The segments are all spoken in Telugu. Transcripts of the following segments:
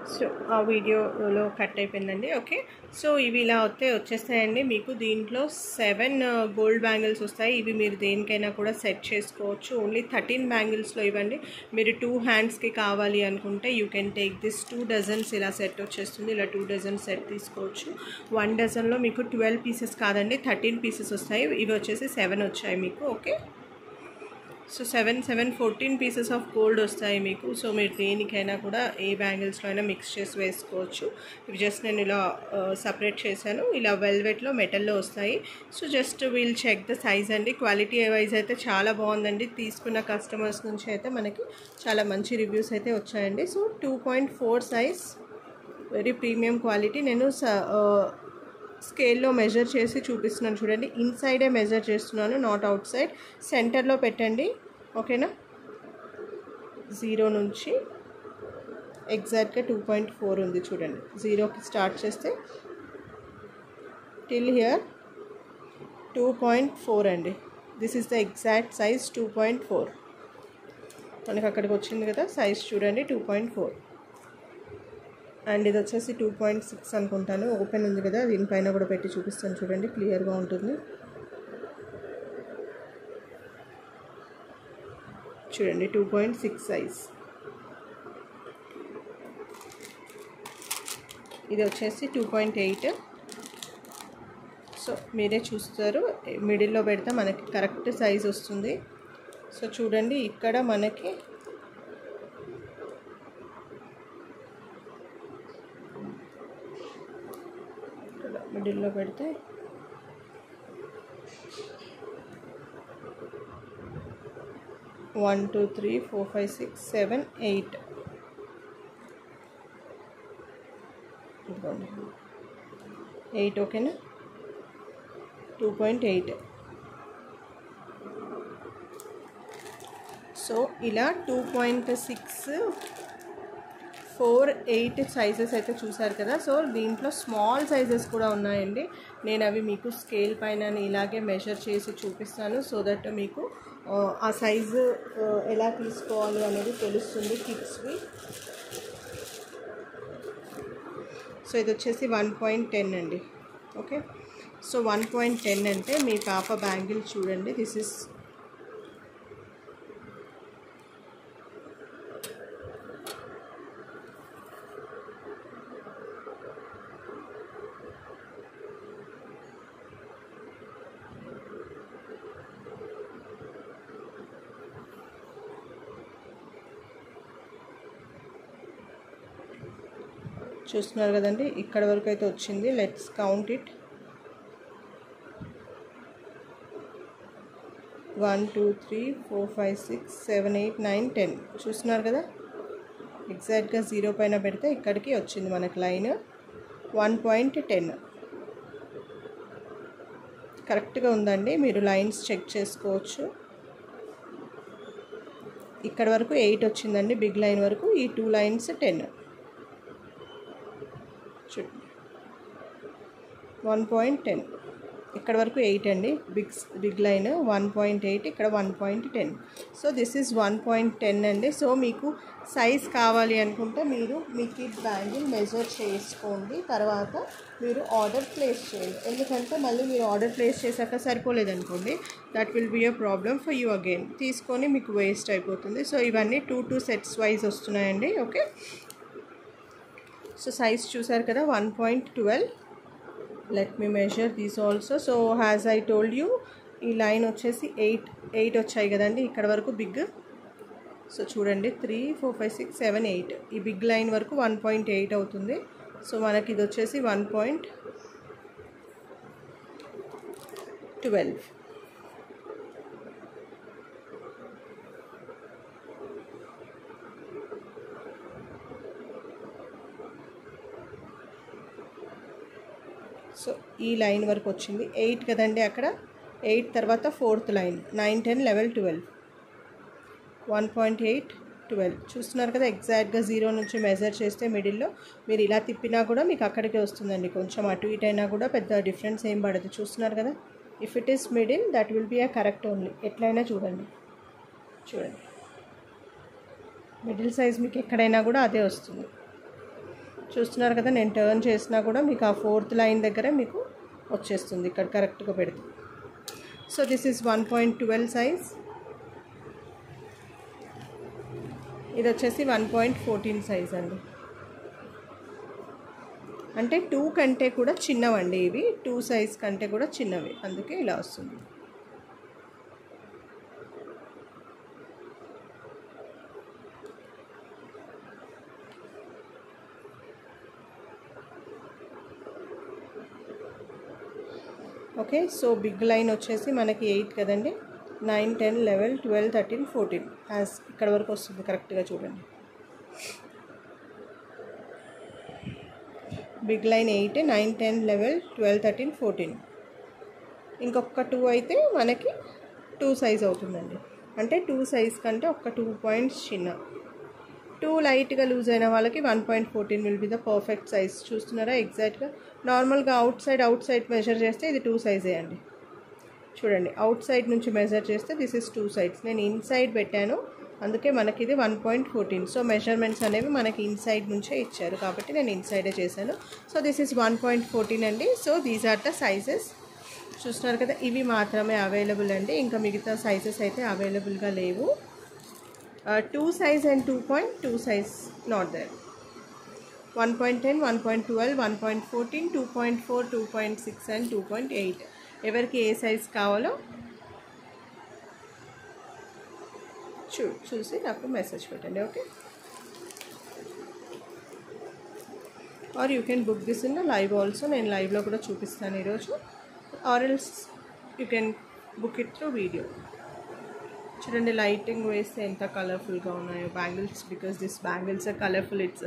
సో ఆ వీడియోలో కట్ అయిపోయిందండి ఓకే సో ఇవి ఇలా వస్తే వచ్చేస్తాయండి మీకు దీంట్లో సెవెన్ గోల్డ్ బ్యాంగిల్స్ వస్తాయి ఇవి మీరు దేనికైనా కూడా సెట్ చేసుకోవచ్చు ఓన్లీ థర్టీన్ బ్యాంగిల్స్లో ఇవ్వండి మీరు టూ హ్యాండ్స్కి కావాలి అనుకుంటే you can take this two dozens ఇలా సెట్ వచ్చేస్తుంది ఇలా టూ డజన్ సెట్ తీసుకోవచ్చు వన్ డజన్లో మీకు ట్వెల్వ్ పీసెస్ కాదండి థర్టీన్ పీసెస్ వస్తాయి ఇవి వచ్చేసి సెవెన్ వచ్చాయి మీకు okay so seven seven fourteen pieces of gold వస్తాయి మీకు సో మీరు దేనికైనా కూడా ఏ బ్యాంగిల్స్లో అయినా మిక్స్ చేసి వేసుకోవచ్చు ఇవి జస్ట్ నేను ఇలా సపరేట్ చేశాను ఇలా వెల్వెట్లో మెటల్లో వస్తాయి so just we'll check the size అండి క్వాలిటీ వైజ్ అయితే చాలా బాగుందండి తీసుకున్న కస్టమర్స్ నుంచి అయితే మనకి చాలా మంచి రివ్యూస్ అయితే వచ్చాయండి so two point four size very premium quality నేను స్కేల్లో మెజర్ చేసి చూపిస్తున్నాను చూడండి ఇన్సైడే మెజర్ చేస్తున్నాను నాట్ అవుట్ సైడ్ సెంటర్లో పెట్టండి ఓకేనా జీరో నుంచి ఎగ్జాక్ట్గా టూ పాయింట్ ఫోర్ ఉంది చూడండి జీరోకి స్టార్ట్ చేస్తే till here two point four అండి this is the exact size two point four మనకి అక్కడికి వచ్చింది కదా సైజ్ చూడండి టూ పాయింట్ ఫోర్ అండ్ ఇది వచ్చేసి టూ పాయింట్ సిక్స్ అనుకుంటాను ఓపెన్ ఉంది కదా దీనిపైన కూడా పెట్టి చూపిస్తాను చూడండి క్లియర్గా ఉంటుంది చూడండి టూ పాయింట్ సిక్స్ సైజ్ ఇది వచ్చేసి టూ పాయింట్ ఎయిట్ సో మీరే చూస్తారు మిడిల్లో పెడితే మనకి కరెక్ట్ సైజ్ వస్తుంది సో చూడండి ఇక్కడ మనకి మిడిల్లో పెడితే one two three four five six seven eight ఇదిగోండి ఎయిట్ ఓకేనా టూ పాయింట్ ఎయిట్ సో ఇలా two point six four eight sizes అయితే చూసారు కదా సో దీంట్లో స్మాల్ సైజెస్ కూడా ఉన్నాయండి నేను అవి మీకు స్కేల్ పైన ఇలాగే మెజర్ చేసి చూపిస్తాను సో దట్ మీకు ఆ సైజు ఎలా తీసుకోవాలి అనేది తెలుస్తుంది కిడ్స్వి సో ఇది వచ్చేసి వన్ పాయింట్ టెన్ అండి okay so one point ten అంటే మీ పాప బ్యాంగిల్ చూడండి దిస్ ఇస్ చూస్తున్నారు కదండి ఇక్కడ వరకు అయితే వచ్చింది let's count it one two three four five six seven eight nine ten చూస్తున్నారు కదా ఎగ్జాక్ట్గా జీరో పైన పెడితే ఇక్కడికి వచ్చింది మనకి లైన్ వన్ పాయింట్ టెన్ కరెక్ట్గా ఉందండి మీరు లైన్స్ చెక్ చేసుకోవచ్చు ఇక్కడ వరకు ఎయిట్ వచ్చిందండి బిగ్ లైన్ వరకు ఈ టూ లైన్స్ టెన్ చూడండి వన్ పాయింట్ టెన్ ఇక్కడ వరకు ఎయిట్ అండి big big line one point eight ఇక్కడ one point ten so this is one point ten అండి సో మీకు సైజ్ కావాలి అనుకుంటే మీరు మీ కిడ్ బ్యాంగిల్ మెజర్ చేసుకోండి తర్వాత మీరు ఆర్డర్ ప్లేస్ చేయండి ఎందుకంటే మళ్ళీ మీరు ఆర్డర్ ప్లేస్ చేశాక సరిపోలేదనుకోండి that will be a problem for you again తీసుకొని మీకు వేస్ట్ అయిపోతుంది సో ఇవన్నీ టూ టూ సెట్స్ వైజ్ వస్తున్నాయండి ఓకే సో సైజ్ చూసారు కదా one point twelve let me measure these also so as I told you ఈ లైన్ వచ్చేసి ఎయిట్ ఎయిట్ వచ్చాయి కదండి ఇక్కడ వరకు బిగ్ సో చూడండి three four five six seven eight ఈ బిగ్ లైన్ వరకు వన్ పాయింట్ ఎయిట్ అవుతుంది సో మనకి ఇది వచ్చేసి వన్ పాయింట్ ట్వెల్వ్ సో ఈ లైన్ వరకు వచ్చింది ఎయిట్ కదండి అక్కడ ఎయిట్ తర్వాత fourth line nine ten level twelve one point eight twelve చూస్తున్నారు కదా ఎగ్జాక్ట్గా జీరో నుంచి మెజర్ చేస్తే మిడిల్లో మీరు ఇలా తిప్పినా కూడా మీకు అక్కడికే వస్తుందండి కొంచెం అటు ఇటు అయినా కూడా పెద్ద డిఫరెన్స్ ఏం పడదు చూస్తున్నారు కదా if it is middle that will be a correct only ఎట్లయినా చూడండి చూడండి మిడిల్ సైజ్ మీకు ఎక్కడైనా కూడా అదే వస్తుంది చూస్తున్నారు కదా నేను టర్న్ చేసినా కూడా మీకు ఆ ఫోర్త్ లైన్ దగ్గర మీకు వచ్చేస్తుంది ఇక్కడ కరెక్ట్గా పెడితే so this is one point twelve size ఇది వచ్చేసి వన్ పాయింట్ ఫోర్టీన్ సైజ్ అండి అంటే టూ కంటే కూడా చిన్నవండి ఇవి టూ సైజ్ కంటే కూడా చిన్నవి అందుకే ఇలా వస్తుంది ఓకే సో బిగ్ లైన్ వచ్చేసి మనకి ఎయిట్ కదండి nine ten eleven twelve thirteen fourteen as ఇక్కడ వరకు వస్తుంది కరెక్ట్గా చూడండి big line eight nine ten level twelve thirteen fourteen ఇంకొక టూ అయితే మనకి టూ సైజ్ అవుతుందండి అంటే టూ సైజ్ కంటే ఒక టూ పాయింట్స్ చిన్న టూ లైట్గా లూజ్ అయిన వాళ్ళకి one point fourteen will be the perfect size చూస్తున్నారా ఎగ్జాక్ట్గా నార్మల్గా outside outside measure చేస్తే ఇది టూ సైజే అండి చూడండి అవుట్ సైడ్ నుంచి మెజర్ చేస్తే దిస్ ఇస్ టూ సైడ్స్ నేను ఇన్సైడ్ పెట్టాను అందుకే మనకి ఇది one point fourteen so measurements అనేవి మనకి ఇన్సైడ్ నుంచే ఇచ్చారు కాబట్టి నేను ఇన్సైడే చేశాను so this is one point fourteen అండి so these are the sizes చూస్తున్నారు కదా ఇవి మాత్రమే అవైలబుల్ అండి ఇంకా మిగతా సైజెస్ అయితే అవైలబుల్గా లేవు two size and two point two size not there one point ten one point twelve one point fourteen two point four two point six and two point eight ఎవరికి ఏ సైజ్ కావాలో చూ చూసి నాకు మెసేజ్ పెట్టండి okay or you can book this in live also నేను లైవ్లో కూడా చూపిస్తాను ఈరోజు or else you can book it through video చూడండి లైటింగ్ వేస్తే ఎంత కలర్ఫుల్గా ఉన్నాయో bangles because this bangles are colourful it's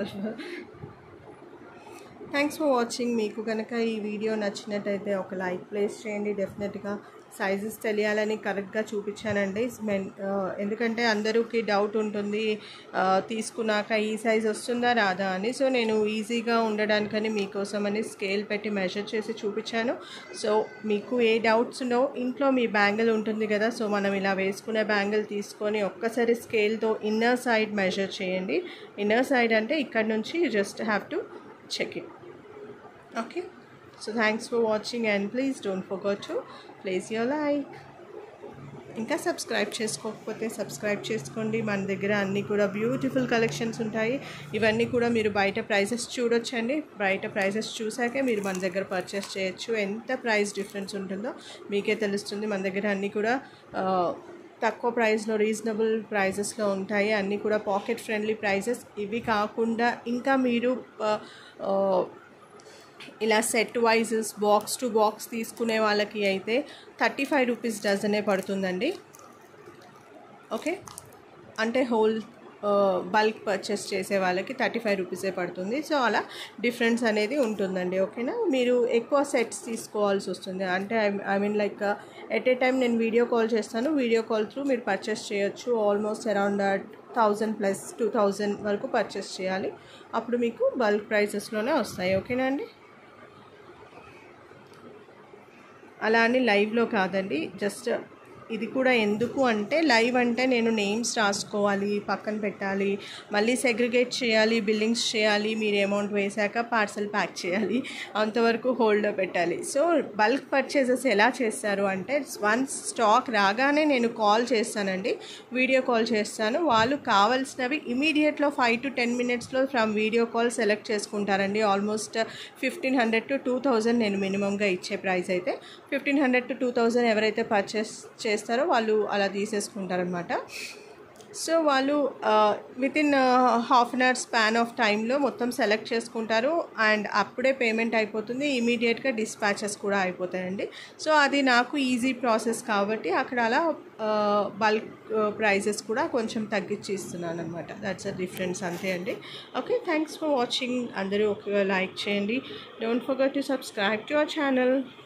thanks for watching మీకు కనుక ఈ వీడియో నచ్చినట్టయితే ఒక లైక్ ప్లేస్ చేయండి డెఫినెట్గా సైజెస్ తెలియాలని కరెక్ట్గా చూపించానండి మెన్ ఎందుకంటే అందరికీ డౌట్ ఉంటుంది ఆ, తీసుకున్నాక ఈ సైజ్ వస్తుందా రాదా అని సో నేను ఈజీగా ఉండడానికని మీకోసమని స్కేల్ పెట్టి మెజర్ చేసి చూపించాను సో మీకు ఏ డౌట్స్ ఉండవు ఇంట్లో మీ బ్యాంగిల్ ఉంటుంది కదా సో మనం ఇలా వేసుకునే బ్యాంగిల్ తీసుకొని ఒక్కసారి స్కేల్తో ఇన్నర్ సైడ్ మెజర్ చేయండి ఇన్నర్ సైడ్ అంటే ఇక్కడ నుంచి just have to check it okay so thanks for watching and please don't forget to place your like ఇంకా సబ్స్క్రైబ్ చేసుకోకపోతే సబ్స్క్రైబ్ చేసుకోండి మన దగ్గర అన్నీ కూడా బ్యూటిఫుల్ కలెక్షన్స్ ఉంటాయి ఇవన్నీ కూడా మీరు బయట ప్రైజెస్ చూడొచ్చండి బయట ప్రైజెస్ చూసాకే మీరు మన దగ్గర పర్చేస్ చేయొచ్చు ఎంత ప్రైస్ డిఫరెన్స్ ఉంటుందో మీకే తెలుస్తుంది మన దగ్గర అన్నీ కూడా ఆ, తక్కువ ప్రైస్లో రీజనబుల్ ప్రైజెస్లో ఉంటాయి అన్నీ కూడా పాకెట్ ఫ్రెండ్లీ ప్రైజెస్ ఇవి కాకుండా ఇంకా మీరు ఆ, ఆ, ఇలా సెట్ వైజెస్ బాక్స్ టు బాక్స్ తీసుకునే వాళ్ళకి అయితే థర్టీ ఫైవ్ రూపీస్ డజనే పడుతుందండి ఓకే అంటే హోల్ బల్క్ పర్చేస్ చేసే వాళ్ళకి థర్టీ ఫైవ్ రూపీసే పడుతుంది సో అలా డిఫరెన్స్ అనేది ఉంటుందండి ఓకేనా మీరు ఎక్కువ సెట్స్ తీసుకోవాల్సి వస్తుంది అంటే I mean like at a time నేను వీడియో కాల్ చేస్తాను వీడియో కాల్ త్రూ మీరు పర్చేస్ చేయొచ్చు almost around thousand plus two thousand వరకు పర్చేస్ చేయాలి అప్పుడు మీకు బల్క్ ప్రైసెస్లోనే వస్తాయి ఓకేనా అండి అలా అని లైవ్లో కాదండి జస్ట్ ఇది కూడా ఎందుకు అంటే లైవ్ అంటే నేను నేమ్స్ రాసుకోవాలి పక్కన పెట్టాలి మళ్ళీ సెగ్రిగేట్ చేయాలి బిల్లింగ్స్ చేయాలి మీరు అమౌంట్ వేశాక పార్సల్ ప్యాక్ చేయాలి అంతవరకు హోల్డ్లో పెట్టాలి సో బల్క్ పర్చేసెస్ ఎలా చేస్తారు అంటే వన్స్ స్టాక్ రాగానే నేను కాల్ చేస్తానండి వీడియో కాల్ చేస్తాను వాళ్ళు కావాల్సినవి ఇమీడియట్లో ఫైవ్ టు టెన్ మినిట్స్లో ఫ్రమ్ వీడియో కాల్ సెలెక్ట్ చేసుకుంటారండి almost fifteen hundred to two thousand నేను మినిమంగా ఇచ్చే ప్రైస్ అయితే fifteen hundred to two thousand ఎవరైతే పర్చేస్ చేస్తారో వాళ్ళు అలా తీసేసుకుంటారనమాట సో వాళ్ళు within half an hour span of టైంలో మొత్తం సెలెక్ట్ చేసుకుంటారు అండ్ అప్పుడే పేమెంట్ అయిపోతుంది ఇమీడియట్గా డిస్పాచెస్ కూడా అయిపోతాయండి సో అది నాకు ఈజీ ప్రాసెస్ కాబట్టి అక్కడ అలా బల్క్ ప్రైజెస్ కూడా కొంచెం తగ్గించి ఇస్తున్నాను అనమాట దట్స్ అ డిఫరెన్స్ అంతే అండి ఓకే థ్యాంక్స్ ఫర్ వాచింగ్ అందరూ ఒక లైక్ చేయండి don't forget to subscribe to our channel